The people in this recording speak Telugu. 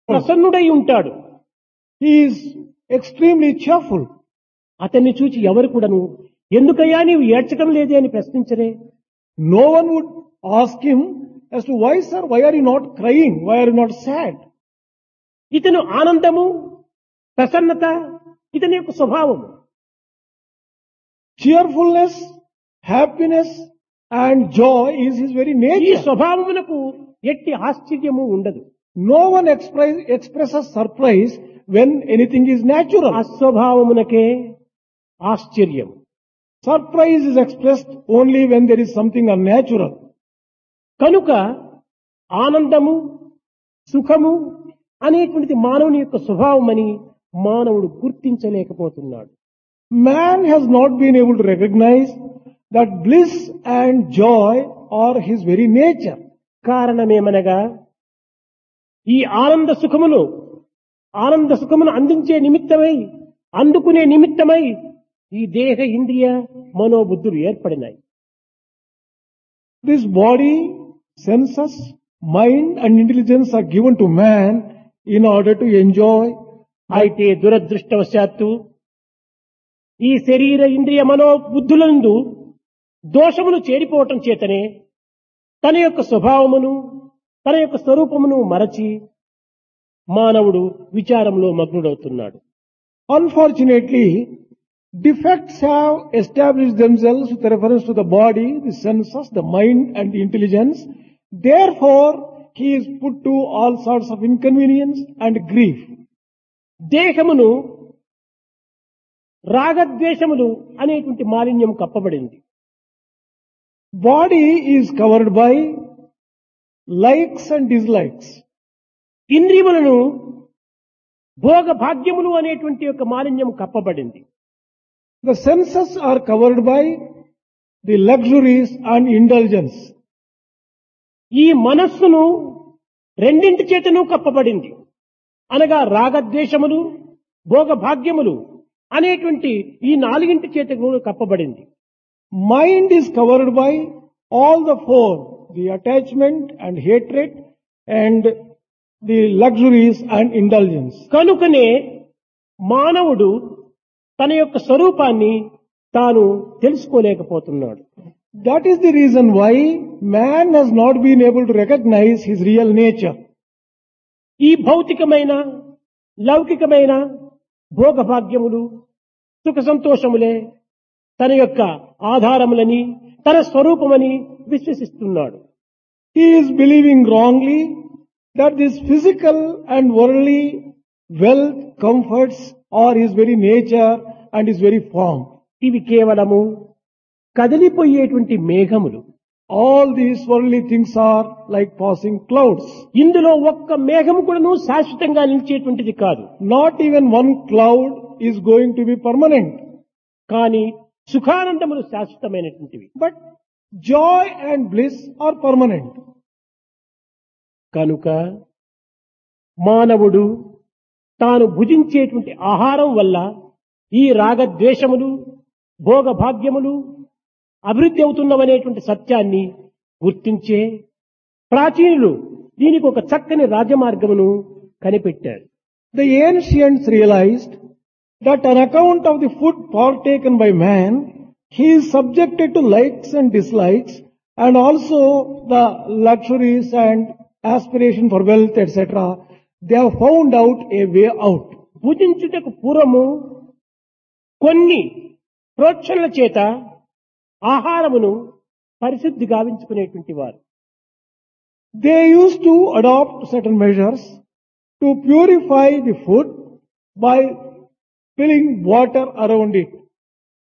ప్రసన్నుడై ఉంటాడు He is extremely cheerful. అతన్ని చూచి ఎవరు కూడాను ఎందుకయ్యా నీవు ఏడ్చడం లేదే అని ప్రశ్నించరే No one would ask him as to why, sir, why are you not crying? Why are you not sad? ఇతను ఆనందము ప్రసన్నత ఇతని యొక్క స్వభావము Cheerfulness, happiness, and joy is his very ఈ nature. స్వభావమునకు ఎట్టి ఆశ్చర్యము ఉండదు No one express, expresses surprise when anything is natural. అస్వభావమునకే ఆశ్చర్యం Surprise is expressed only when there is something unnatural. కనుక ఆనందము సుఖము అనేటువంటిది మానవుని యొక్క స్వభావమని మానవుడు గుర్తించలేకపోతున్నాడు Man has not been able to recognize that bliss and joy are his very nature. కారణమేమనగా ఈ ఆనంద సుఖమును ఆనంద సుఖమును అందించే నిమిత్తమై అందుకునే నిమిత్తమై ఈ దేహ ఇంద్రియ మనోబుద్ధులు ఏర్పడినాయి This body, senses, mind and intelligence are given to man in order to enjoy. అయితే దురదృష్టవశాత్తు ఈ శరీర ఇంద్రియ మనోబుద్ధులందు దోషములు చేరిపోవటం చేతనే తన యొక్క స్వభావమును తన యొక్క స్వరూపమును మరచి మానవుడు విచారంలో మగ్నుడవుతున్నాడు Unfortunately, defects have established themselves with reference to the body, the senses, the mind and the intelligence. Therefore, he is put to all sorts of inconvenience and grief. దేహమును రాగద్వేషములు అనేటువంటి మాలిన్యం కప్పబడింది Body is covered by likes and dislikes. ఇంద్రియములను భోగ భాగ్యములు అనేటువంటి యొక్క మాలిన్యం కప్పబడింది The senses are covered by the luxuries and indulgence. ఈ మనస్సును రెండింటి చేతను కప్పబడింది అనగా రాగద్వేషములు భోగ భాగ్యములు అనేటువంటి ఈ నాలుగింటి చేత కూడా కప్పబడింది Mind is covered by all the four, the attachment and hatred and the luxuries and indulgence. కనుకనే మానవుడు తన యొక్క స్వరూపాన్ని తాను తెలుసుకోలేకపోతున్నాడు That is the reason why man has not been able to recognize his real nature. ఈ భౌతికమైన లౌకికమైన భోగభాగ్యములు సుఖ సంతోషములే తన యొక్క ఆధారములని తన స్వరూపమని విశ్వసిస్తున్నాడు He is believing wrongly that this physical and worldly wealth, comforts are his very nature and his very form. ఇవి కేవలము కదిలిపోయేటువంటి మేఘములు All these worldly things are like passing clouds. ఇందులో ఒక్క మేఘము కూడాను శాశ్వతంగా నిలిచేటువంటిది కాదు Not even one cloud is going to be permanent. కానీ సుఖానందములు శాశ్వతమైనటువంటివి But joy and bliss are permanent. కనుక మానవుడు తాను భుజించేటువంటి ఆహారం వల్ల ఈ రాగద్వేషములు భోగభాగ్యములు అభివృద్ధి అవుతున్నవనేటువంటి సత్యాన్ని గుర్తించే ప్రాచీనులు దీనికి ఒక చక్కని రాజమార్గమును కనిపెట్టారు The ancients realized that on account of the food partaken by man, he is subjected to likes and dislikes and also the luxuries and aspiration for wealth, etc. They have found out a way out. భుజించుటకు పూర్వము కొన్ని ప్రోక్షణల చేత ఆహారమును పరిశుద్ధి గావించుకునేటువంటి వారు They used to adopt certain measures to purify the food by spilling water around it.